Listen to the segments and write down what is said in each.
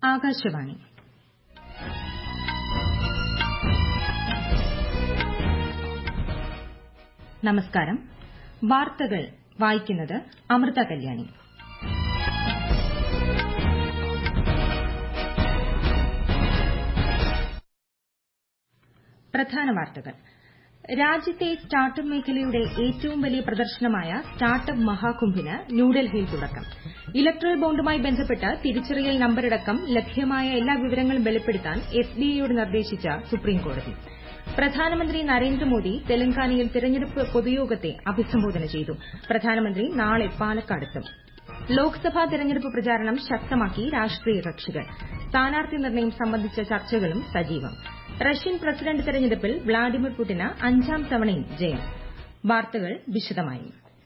ആകാശവാണി നമസ്കാരം വാർത്തകൾ വായിക്കുന്നത് അമൃത കല്യാണി പ്രധാന വാർത്തകൾ രാജ്യത്തെ സ്റ്റാർട്ടപ്പ് മേഖലയുടെ ഏറ്റവും വലിയ പ്രദർശനമായ സ്റ്റാർട്ടപ്പ് മഹാകുംഭിന് ന്യൂഡൽഹിയിൽ തുടക്കം ഇലക്ട്രൽ ബോണ്ടുമായി ബന്ധപ്പെട്ട് തിരിച്ചറിയൽ നമ്പരടക്കം ലഭ്യമായ എല്ലാ വിവരങ്ങളും വെളിപ്പെടുത്താൻ എസ്ബിഐയോട് നിർദ്ദേശിച്ച സുപ്രീംകോടതി പ്രധാനമന്ത്രി നരേന്ദ്രമോദി തെലങ്കാനയിൽ തെരഞ്ഞെടുപ്പ് പൊതുയോഗത്തെ അഭിസംബോധന ചെയ്തു പ്രധാനമന്ത്രി നാളെ പാലക്കാടെത്തും ലോക്സഭാ തെരഞ്ഞെടുപ്പ് പ്രചാരണം ശക്തമാക്കി രാഷ്ട്രീയ കക്ഷികൾ സ്ഥാനാർത്ഥി നിർണയം സംബന്ധിച്ച ചർച്ചകളും സജീവം റഷ്യൻ പ്രസിഡന്റ് തെരഞ്ഞെടുപ്പിൽ വ്ളാഡിമിർ പുടിന് അഞ്ചാം തവണയും ജയം വാർത്തകൾ വിശദമായി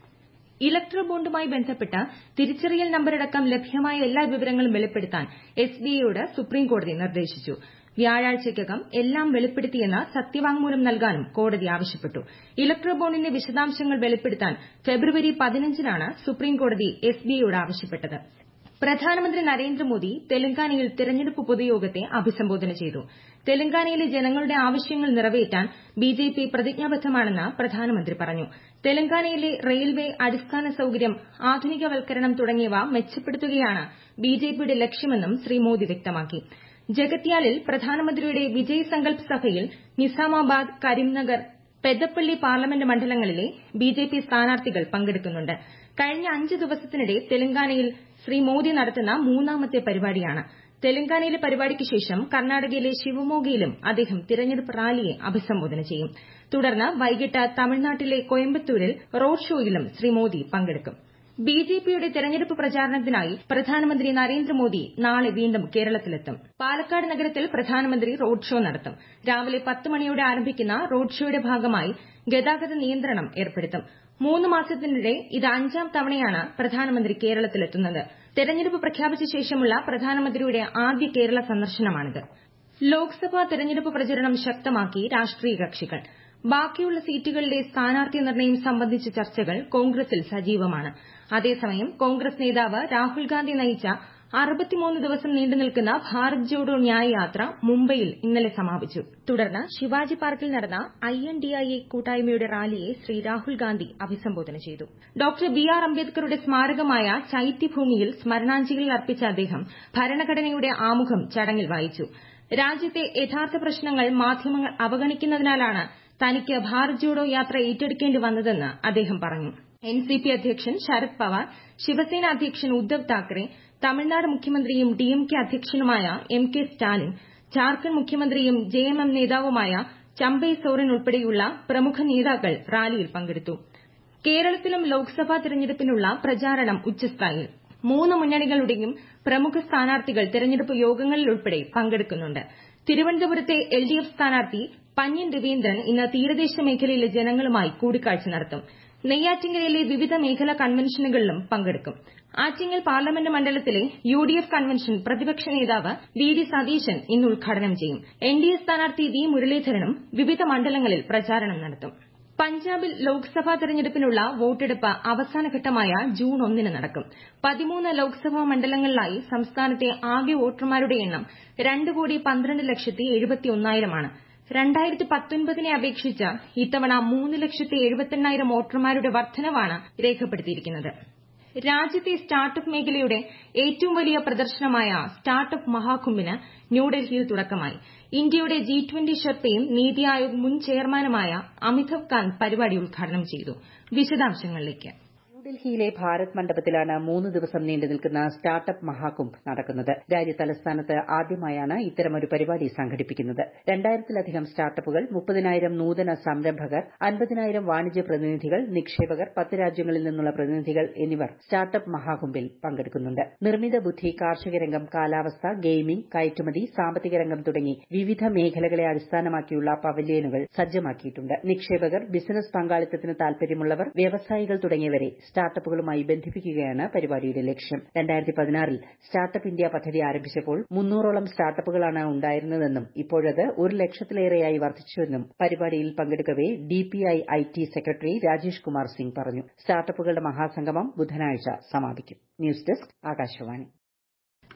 ഇലക്ട്രൽ ബോണ്ടുമായി ബന്ധപ്പെട്ട് തിരിച്ചറിയൽ നമ്പരടക്കം ലഭ്യമായ എല്ലാ വിവരങ്ങളും വെളിപ്പെടുത്താൻ എസ്ബിഐയോട് സുപ്രീംകോടതി നിർദ്ദേശിച്ചു വ്യാഴാഴ്ചയ്ക്കകം എല്ലാം വെളിപ്പെടുത്തിയെന്ന് സത്യവാങ്മൂലം നൽകാനും കോടതി ആവശ്യപ്പെട്ടു ഇലക്ട്രൽ ബോണ്ടിന്റെ വിശദാംശങ്ങൾ വെളിപ്പെടുത്താൻ ഫെബ്രുവരി പതിനഞ്ചിനാണ് സുപ്രീംകോടതി എസ്ബിഐയോട് ആവശ്യപ്പെട്ടത് പ്രധാനമന്ത്രി നരേന്ദ്രമോദി തെലങ്കാനയിൽ തെരഞ്ഞെടുപ്പ് പൊതുയോഗത്തെ അഭിസംബോധന ചെയ്തു തെലങ്കാനയിലെ ജനങ്ങളുടെ ആവശ്യങ്ങൾ നിറവേറ്റാൻ ബിജെപി പ്രതിജ്ഞാബദ്ധമാണെന്ന് പ്രധാനമന്ത്രി പറഞ്ഞു തെലങ്കാനയിലെ റെയിൽവേ അടിസ്ഥാന സൌകര്യം ആധുനികവൽക്കരണം തുടങ്ങിയവ മെച്ചപ്പെടുത്തുകയാണ് ബിജെപിയുടെ ലക്ഷ്യമെന്നും ശ്രീ മോദി വ്യക്തമാക്കി ജഗത്യാലിൽ പ്രധാനമന്ത്രിയുടെ വിജയ് സങ്കൽപ് സഭയിൽ നിസാമാബാദ് കരിംനഗർ പെദ്ദപ്പള്ളി പാർലമെന്റ് മണ്ഡലങ്ങളിലെ ബിജെപി സ്ഥാനാർത്ഥികൾ പങ്കെടുക്കുന്നുണ്ട് കഴിഞ്ഞ അഞ്ച് ദിവസത്തിനിടെ തെലങ്കാനയിൽ ശ്രീ മോദി നടത്തുന്ന മൂന്നാമത്തെ പരിപാടിയാണ് തെലങ്കാനയിലെ പരിപാടിക്ക് ശേഷം കർണാടകയിലെ ശിവമോഗയിലും അദ്ദേഹം തിരഞ്ഞെടുപ്പ് റാലിയെ അഭിസംബോധന ചെയ്യും തുടർന്ന് വൈകിട്ട് തമിഴ്നാട്ടിലെ കോയമ്പത്തൂരിൽ റോഡ് ഷോയിലും ശ്രീ മോദി പങ്കെടുക്കും ബിജെപിയുടെ തെരഞ്ഞെടുപ്പ് പ്രചാരണത്തിനായി പ്രധാനമന്ത്രി നരേന്ദ്രമോദി നാളെ വീണ്ടും കേരളത്തിലെത്തും പാലക്കാട് നഗരത്തിൽ പ്രധാനമന്ത്രി റോഡ് ഷോ നടത്തും രാവിലെ പത്ത് മണിയോടെ ആരംഭിക്കുന്ന റോഡ് ഷോയുടെ ഭാഗമായി ഗതാഗത നിയന്ത്രണം ഏർപ്പെടുത്തും മൂന്ന് മാസത്തിനിടെ ഇത് അഞ്ചാം തവണയാണ് പ്രധാനമന്ത്രി കേരളത്തിലെത്തുന്നത് തെരഞ്ഞെടുപ്പ് പ്രഖ്യാപിച്ച ശേഷമുള്ള പ്രധാനമന്ത്രിയുടെ ആദ്യ കേരള സന്ദർശനമാണിത് ലോക്സഭാ തെരഞ്ഞെടുപ്പ് പ്രചരണം ശക്തമാക്കി രാഷ്ട്രീയ കക്ഷികൾ ബാക്കിയുള്ള സീറ്റുകളിലെ സ്ഥാനാർത്ഥി നിർണയം സംബന്ധിച്ച ചർച്ചകൾ കോൺഗ്രസിൽ സജീവമാണ് അതേസമയം കോൺഗ്രസ് നേതാവ് രാഹുൽ ഗാന്ധി നയിച്ച അറുപത്തിമൂന്ന് ദിവസം നീണ്ടുനിൽക്കുന്ന ഭാരത് ജോഡോ ന്യായ് യാത്ര മുംബൈയിൽ ഇന്നലെ സമാപിച്ചു തുടർന്ന് ശിവാജി പാർക്കിൽ നടന്ന I N D I A കൂട്ടായ്മയുടെ റാലിയെ ശ്രീ രാഹുൽ ഗാന്ധി അഭിസംബോധന ചെയ്തു ഡോക്ടർ ബി ആർ അംബേദ്കറുടെ സ്മാരകമായ ചൈത്യഭൂമിയിൽ സ്മരണാഞ്ജലി അർപ്പിച്ച അദ്ദേഹം ഭരണഘടനയുടെ ആമുഖം ചടങ്ങിൽ വായിച്ചു രാജ്യത്തെ യഥാർത്ഥ പ്രശ്നങ്ങൾ മാധ്യമങ്ങൾ അവഗണിക്കുന്നതിനാലാണ് തനിക്ക് ഭാരത് ജോഡോ യാത്ര ഏറ്റെടുക്കേണ്ടി വന്നതെന്ന് അദ്ദേഹം പറഞ്ഞു എൻസിപി അധ്യക്ഷൻ ശരത് പവാർ ശിവസേന അധ്യക്ഷൻ ഉദ്ധവ് താക്കറെ തമിഴ്നാട് മുഖ്യമന്ത്രിയും ഡിഎംകെ അധ്യക്ഷനുമായ എം കെ സ്റ്റാലിൻ ജാർഖണ്ഡ് മുഖ്യമന്ത്രിയും ജെഎംഎം നേതാവുമായ ചമ്പൈ സോറൻ ഉൾപ്പെടെയുള്ള പ്രമുഖ നേതാക്കൾ റാലിയിൽ പങ്കെടുത്തു കേരളത്തിലും ലോക്സഭാ തെരഞ്ഞെടുപ്പിനുള്ള പ്രചാരണം ഉച്ചസ്ഥായിയിൽ മൂന്ന് മുന്നണികളുടെയും പ്രമുഖ സ്ഥാനാർത്ഥികൾ തെരഞ്ഞെടുപ്പ് യോഗങ്ങളിൽ ഉൾപ്പെടെ പങ്കെടുക്കുന്നുണ്ട് തിരുവനന്തപുരത്തെ എൽഡിഎഫ് സ്ഥാനാർത്ഥി പന്ന്യൻ രവീന്ദ്രൻ ഇന്ന് തീരദേശ മേഖലയിലെ ജനങ്ങളുമായി കൂടിക്കാഴ്ച നടത്തും നെയ്യാറ്റിൻകരയിലെ വിവിധ മേഖലാ കൺവെൻഷനുകളിലും പങ്കെടുക്കും ആറ്റിങ്ങൽ പാർലമെന്റ് മണ്ഡലത്തിലെ യുഡിഎഫ് കൺവെൻഷൻ പ്രതിപക്ഷ നേതാവ് വി ഡി സതീശൻ ഇന്ന് ഉദ്ഘാടനം ചെയ്യും എൻഡിഎ സ്ഥാനാർത്ഥി വി മുരളീധരനും വിവിധ മണ്ഡലങ്ങളിൽ പ്രചാരണം നടത്തും പഞ്ചാബിൽ ലോക്സഭാ തെരഞ്ഞെടുപ്പിനുള്ള വോട്ടെടുപ്പ് അവസാനഘട്ടമായ ജൂൺ ഒന്നിന് നടക്കും പതിമൂന്ന് ലോക്സഭാ മണ്ഡലങ്ങളിലായി സംസ്ഥാനത്തെ ആകെ വോട്ടർമാരുടെ എണ്ണം രണ്ട് കോടി പന്ത്രണ്ട് ലക്ഷത്തി എഴുപത്തി ഒന്നായിരമാണ് രണ്ടായിരത്തി പത്തൊൻപതിനെ അപേക്ഷിച്ച് ഇത്തവണ മൂന്ന് ലക്ഷത്തി എഴുപത്തെണ്ണായിരം വോട്ടർമാരുടെ വർധനവാണ് രേഖപ്പെടുത്തിയിരിക്കുന്നത് രാജ്യത്തെ സ്റ്റാർട്ടപ്പ് മേഖലയുടെ ഏറ്റവും വലിയ പ്രദർശനമായ സ്റ്റാർട്ടപ്പ് മഹാകുംഭിന് ന്യൂഡൽഹിയിൽ തുടക്കമായി ഇന്ത്യയുടെ ജി ട്വന്റി ഷെർപ്പയും നീതി ആയോഗ് മുൻ ചെയർമാനുമായ അമിതാഭ് കാന്ത് പരിപാടി ഉദ്ഘാടനം ചെയ്തു വിശദാംശങ്ങളിലേക്ക് ന്യൂഡൽഹിയിലെ ഭാരത് മണ്ഡപത്തിലാണ് മൂന്ന് ദിവസം നീണ്ടു നിൽക്കുന്ന സ്റ്റാർട്ടപ്പ് മഹാകുംഭ് നടക്കുന്നത് രാജ്യതലസ്ഥാനത്ത് ആദ്യമായാണ് ഇത്തരമൊരു പരിപാടി സംഘടിപ്പിക്കുന്നത് രണ്ടായിരത്തിലധികം സ്റ്റാർട്ടപ്പുകൾ മുപ്പതിനായിരം നൂതന സംരംഭകർ അൻപതിനായിരം വാണിജ്യ പ്രതിനിധികൾ നിക്ഷേപകർ പത്ത് രാജ്യങ്ങളിൽ നിന്നുള്ള പ്രതിനിധികൾ എന്നിവർ സ്റ്റാർട്ടപ്പ് മഹാകുംഭിൽ പങ്കെടുക്കുന്നുണ്ട് നിർമ്മിത ബുദ്ധി കാർഷിക രംഗം കാലാവസ്ഥ ഗെയിമിംഗ് കയറ്റുമതി സാമ്പത്തിക രംഗം തുടങ്ങി വിവിധ മേഖലകളെ അടിസ്ഥാനമാക്കിയുള്ള പവലിയനുകൾ സജ്ജമാക്കിയിട്ടുണ്ട് നിക്ഷേപകർ ബിസിനസ് പങ്കാളിത്തത്തിന് താൽപര്യമുള്ളവർ വ്യവസായികൾ തുടങ്ങിയവരെ സ്റ്റാർട്ടപ്പുകളുമായി ബന്ധിപ്പിക്കുകയാണ് പരിപാടിയുടെ ലക്ഷ്യം രണ്ടായിരത്തി പതിനാറിൽ സ്റ്റാർട്ടപ്പ് ഇന്ത്യ പദ്ധതി ആരംഭിച്ചപ്പോൾ മുന്നൂറോളം സ്റ്റാർട്ടപ്പുകളാണ് ഉണ്ടായിരുന്നതെന്നും ഇപ്പോഴത് ഒരു ലക്ഷത്തിലേറെയായി വർദ്ധിച്ചുവെന്നും പരിപാടിയിൽ പങ്കെടുക്കവെ DPI IT secretary Rajesh Kumar Singh പറഞ്ഞു സ്റ്റാർട്ടപ്പുകളുടെ മഹാസംഗമം ബുധനാഴ്ച സമാപിക്കും ന്യൂസ് ഡെസ്ക് ആകാശവാണി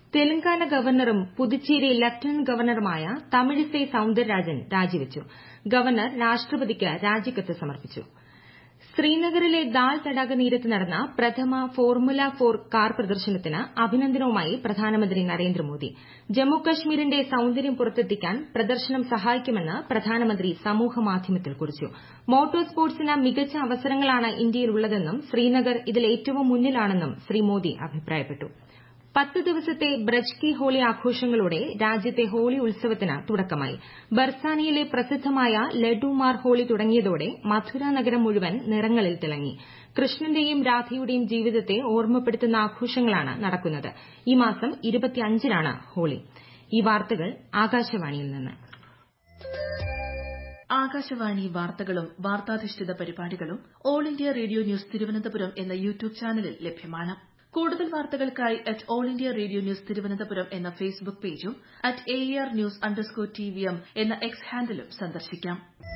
തെലങ്കാന ഗവർണറും പുതുച്ചേരി ലഫ്റ്റനന്റ് ഗവർണറുമായ തമിഴിസൈ സൌന്ദരരാജൻ രാജിവച്ചു ഗവർണർ രാഷ്ട്രപതിക്ക് രാജിക്കത്ത് സമർപ്പിച്ചു ശ്രീനഗറിലെ ദാൽ തടാക തീരത്ത് നടന്ന പ്രഥമ ഫോർമുല ഫോർ കാർ പ്രദർശനത്തിന് അഭിനന്ദനവുമായി പ്രധാനമന്ത്രി നരേന്ദ്രമോദി ജമ്മുകശ്മീരിന്റെ സൌന്ദര്യം പുറത്തെത്തിക്കാൻ പ്രദർശനം സഹായിക്കുമെന്ന് പ്രധാനമന്ത്രി സമൂഹമാധ്യമത്തിൽ കുറിച്ചു മോട്ടോർ സ്പോർട്സിന് മികച്ച അവസരങ്ങളാണ് ഇന്ത്യയിലുള്ളതെന്നും ശ്രീനഗർ ഇതിൽ ഏറ്റവും മുന്നിലാണെന്നും ശ്രീ മോദി അഭിപ്രായപ്പെട്ടു പത്ത് ദിവസത്തെ ബ്രജ് കി ഹോളി ആഘോഷങ്ങളോടെ രാജ്യത്തെ ഹോളി ഉത്സവത്തിന് തുടക്കമായി ബർസാനയിലെ പ്രസിദ്ധമായ ലഡുമാർ ഹോളി തുടങ്ങിയതോടെ മഥുര നഗരം മുഴുവൻ നിറങ്ങളിൽ തിളങ്ങി കൃഷ്ണന്റെയും രാധയുടെയും ജീവിതത്തെ ഓർമ്മപ്പെടുത്തുന്ന ആഘോഷങ്ങളാണ് നടക്കുന്നത് ഈ മാസം ഇരുപത്തിയഞ്ചിനാണ് ഹോളി ഈ വാർത്തകൾ ആകാശവാണിയിൽ നിന്ന് ആകാശവാണി വാർത്തകളും വാർത്താധിഷ്ഠിത പരിപാടികളും All India Radio News Thiruvananthapuram എന്ന യൂട്യൂബ് ചാനലിൽ ലഭ്യമാണ് കൂടുതൽ വാർത്തകൾക്കായി at All India Radio News Thiruvananthapuram എന്ന ഫേസ്ബുക്ക് പേജും at A R news underscore T V M എന്ന എക്സ് ഹാൻഡിലും സന്ദർശിക്കാം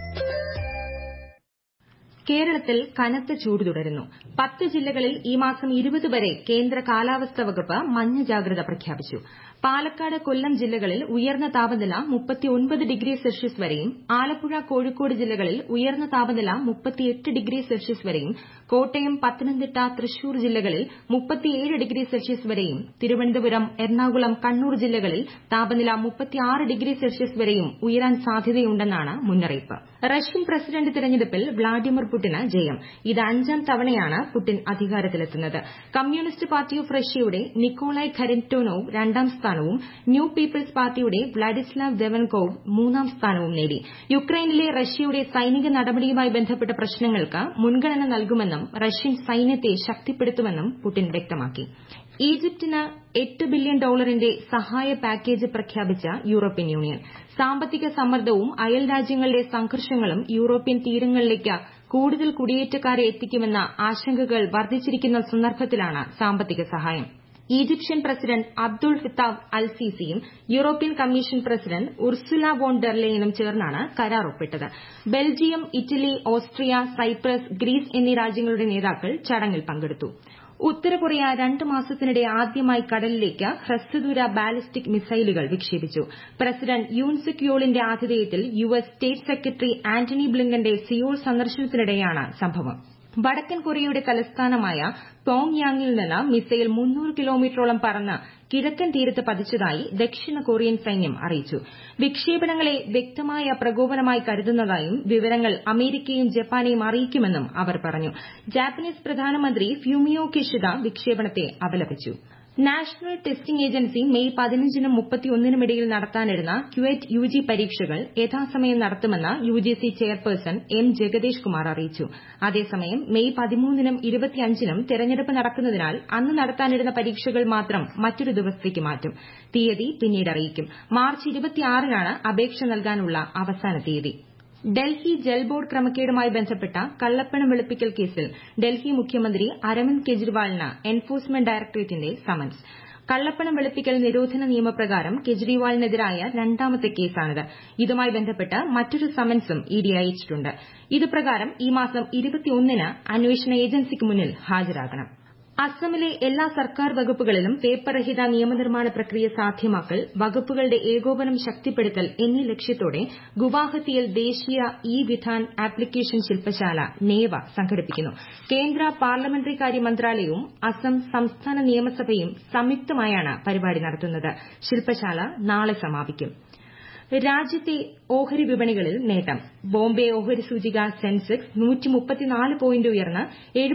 കേരളത്തിൽ കനത്ത ചൂട് തുടരുന്നു പത്ത് ജില്ലകളിൽ ഈ മാസം ഇരുപത് വരെ കേന്ദ്ര കാലാവസ്ഥാ വകുപ്പ് മഞ്ഞ ജാഗ്രത പ്രഖ്യാപിച്ചു പാലക്കാട് കൊല്ലം ജില്ലകളിൽ ഉയർന്ന താപനില മുപ്പത്തിയൊൻപത് ഡിഗ്രി സെൽഷ്യസ് വരെയും ആലപ്പുഴ കോഴിക്കോട് ജില്ലകളിൽ ഉയർന്ന താപനില മുപ്പത്തിയെട്ട് ഡിഗ്രി സെൽഷ്യസ് വരെയും കോട്ടയം പത്തനംതിട്ട തൃശൂർ ജില്ലകളിൽ മുപ്പത്തിയേഴ് ഡിഗ്രി സെൽഷ്യസ് വരെയും തിരുവനന്തപുരം എറണാകുളം കണ്ണൂർ ജില്ലകളിൽ താപനില മുപ്പത്തിയാറ് ഡിഗ്രി സെൽഷ്യസ് വരെയും ഉയരാൻ സാധ്യതയുണ്ടെന്നാണ് മുന്നറിയിപ്പ് റഷ്യൻ പ്രസിഡന്റ് തെരഞ്ഞെടുപ്പിൽ വ്ളാഡിമിർ പുടിന് ജയം ഇത് അഞ്ചാം തവണയാണ് പുടിൻ അധികാരത്തിലെത്തുന്നത് കമ്മ്യൂണിസ്റ്റ് പാർട്ടി ഓഫ് റഷ്യയുടെ നിക്കോളായ് ഖരന്റോനോവ് രണ്ടാം സ്ഥാനവും ന്യൂ പീപ്പിൾസ് പാർട്ടിയുടെ വ്ളാഡിസ്ലാവ് ദെവൻകോവ് മൂന്നാം സ്ഥാനവും നേടി യുക്രൈനിലെ റഷ്യയുടെ സൈനിക നടപടിയുമായി ബന്ധപ്പെട്ട പ്രശ്നങ്ങൾക്ക് മുൻഗണന നൽകുമെന്നും റഷ്യൻ സൈന്യത്തെ ശക്തിപ്പെടുത്തുമെന്നും പുടിൻ വ്യക്തമാക്കി ഈജിപ്തിന് എട്ട് ബില്യൺ ഡോളറിന്റെ സഹായ പാക്കേജ് പ്രഖ്യാപിച്ച യൂറോപ്യൻ യൂണിയൻ സാമ്പത്തിക സമ്മർദ്ദവും അയൽ രാജ്യങ്ങളിലെ സംഘർഷങ്ങളും യൂറോപ്യൻ തീരങ്ങളിലേക്ക് കൂടുതൽ കുടിയേറ്റക്കാരെ എത്തിക്കുമെന്ന ആശങ്കകൾ വർദ്ധിച്ചിരിക്കുന്ന സന്ദർഭത്തിലാണ് സാമ്പത്തിക സഹായം Egyptian president Abdul Fattah al സീസിയും European commission president Ursula von der ലെയനും ചേർന്നാണ് കരാർ ഒപ്പിട്ടത് Belgium Italy Austria Cyprus Greece എന്നീ രാജ്യങ്ങളുടെ നേതാക്കൾ ചടങ്ങിൽ പങ്കെടുത്തു ഉത്തര കൊറിയ രണ്ട് മാസത്തിനിടെ ആദ്യമായി കടലിലേക്ക് ഹ്രസ്വദൂര ബാലിസ്റ്റിക് മിസൈലുകൾ വിക്ഷേപിച്ചു പ്രസിഡന്റ് യൂൻ സുക് യോളിന്റെ ആതിഥേയത്തിൽ U S state secretary Antony ബ്ലിങ്കന്റെ സിയോൾ സന്ദർശനത്തിനിടെയാണ് സംഭവം വടക്കൻ കൊറിയയുടെ തലസ്ഥാനമായ പോങ് യാങ്ങിൽ നിന്ന് മിസൈൽ മുന്നൂറ് കിലോമീറ്ററോളം പറന്ന് കിഴക്കൻ തീരത്ത് പതിച്ചതായി ദക്ഷിണ കൊറിയൻ സൈന്യം അറിയിച്ചു വിക്ഷേപണങ്ങളെ വ്യക്തമായ പ്രകോപനമായി കരുതുന്നതായും വിവരങ്ങൾ അമേരിക്കയും ജപ്പാനെയും അറിയിക്കുമെന്നും അവർ പറഞ്ഞു ജാപ്പനീസ് പ്രധാനമന്ത്രി ഫ്യൂമിയോ കിഷിദ വിക്ഷേപണത്തെ അപലപിച്ചു നാഷണൽ ടെസ്റ്റിംഗ് ഏജൻസി മെയ് പതിനഞ്ചിനും മുപ്പത്തിയൊന്നിനും ഇടയിൽ നടത്താനിരുന്ന ക്യുവറ്റ് യുജി പരീക്ഷകൾ യഥാസമയം നടത്തുമെന്ന് UGC chairperson M Jagadesh Kumar അറിയിച്ചു അതേസമയം മെയ് പതിമൂന്നിനും ഇരുപത്തിയഞ്ചിനും തെരഞ്ഞെടുപ്പ് നടക്കുന്നതിനാൽ അന്ന് നടത്താനിരുന്ന പരീക്ഷകൾ മാത്രം മറ്റൊരു ദിവസത്തേക്ക് മാറ്റും തീയതി പിന്നീട് അറിയിക്കും മാർച്ച് ഇരുപത്തിയാറിനാണ് അപേക്ഷ നൽകാനുള്ള അവസാന തീയതി ഡൽഹി ജൽ ബോർഡ് ക്രമക്കേടുമായി ബന്ധപ്പെട്ട കള്ളപ്പണം വെളുപ്പിക്കൽ കേസിൽ ഡൽഹി മുഖ്യമന്ത്രി അരവിന്ദ് കെജ്രിവാളിന് എൻഫോഴ്സ്മെന്റ് ഡയറക്ടറേറ്റിന്റെ സമൻസ് കള്ളപ്പണം വെളുപ്പിക്കൽ നിരോധന നിയമപ്രകാരം കെജ്രിവാളിനെതിരായ രണ്ടാമത്തെ കേസാണിത് ഇതുമായി ബന്ധപ്പെട്ട് മറ്റൊരു സമൻസും ഇഡി അയച്ചിട്ടുണ്ട് ഇത് പ്രകാരം ഈ മാസം ഇരുപത്തിയൊന്നിന് അന്വേഷണ ഏജൻസിക്ക് മുന്നിൽ ഹാജരാകണം അസമിലെ എല്ലാ സർക്കാർ വകുപ്പുകളിലും പേപ്പർ രഹിത നിയമനിർമ്മാണ പ്രക്രിയ സാധ്യമാക്കൽ വകുപ്പുകളുടെ ഏകോപനം ശക്തിപ്പെടുത്തൽ എന്നീ ലക്ഷ്യത്തോടെ ഗുവാഹത്തിയിൽ ദേശീയ ഇ വിധാൻ ആപ്ലിക്കേഷൻ ശില്പശാല നേവ സംഘടിപ്പിക്കുന്നു കേന്ദ്ര പാർലമെന്ററി കാര്യ മന്ത്രാലയവും അസം സംസ്ഥാന നിയമസഭയും സംയുക്തമായാണ് പരിപാടി നടത്തുന്നത് ശില്പശാല നാളെ സമാപിക്കും രാജ്യത്തെ ഓഹരി വിപണികളിൽ നേട്ടം ബോംബെ ഓഹരി സൂചിക സെൻസെക്സ് പോയിന്റ് ഉയർന്ന്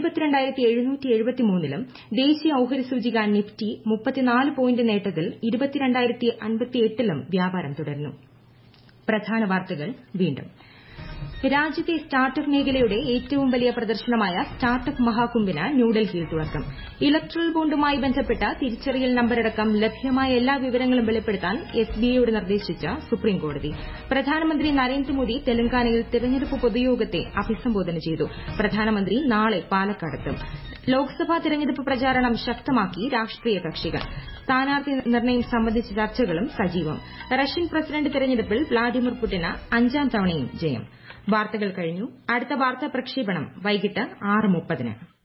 ലും ദേശീയ ഓഹരി സൂചിക നിഫ്റ്റി പോയിന്റ് നേട്ടത്തിൽ ലും വ്യാപാരം തുടരുന്നു പ്രധാന വാർത്തകൾ വീണ്ടും രാജ്യത്തെ സ്റ്റാർട്ടപ്പ് മേഖലയുടെ ഏറ്റവും വലിയ പ്രദർശനമായ സ്റ്റാർട്ടപ്പ് മഹാകുംഭിന് ന്യൂഡൽഹിയിൽ തുടക്കം ഇലക്ട്രൽ ബോണ്ടുമായി ബന്ധപ്പെട്ട തിരിച്ചറിയൽ നമ്പരടക്കം ലഭ്യമായ എല്ലാ വിവരങ്ങളും വെളിപ്പെടുത്താൻ എസ്ബിഐയോട് നിർദ്ദേശിച്ച സുപ്രീംകോടതി പ്രധാനമന്ത്രി നരേന്ദ്രമോദി തെലങ്കാനയിൽ തെരഞ്ഞെടുപ്പ് പൊതുയോഗത്തെ അഭിസംബോധന ചെയ്തു പ്രധാനമന്ത്രി നാളെ പാലക്കാടെത്തും ലോക്സഭാ തെരഞ്ഞെടുപ്പ് പ്രചാരണം ശക്തമാക്കി രാഷ്ട്രീയ കക്ഷികൾ സ്ഥാനാർത്ഥി നിർണ്ണയം സംബന്ധിച്ച ചർച്ചകളും സജീവം റഷ്യൻ പ്രസിഡന്റ് തെരഞ്ഞെടുപ്പിൽ വ്ളാഡിമിർ പുടിന് അഞ്ചാം തവണയും ജയം വാർത്തകൾ കഴിഞ്ഞു അടുത്ത വാർത്താ പ്രക്ഷേപണം വൈകിട്ട് ആറ് മുപ്പതിന്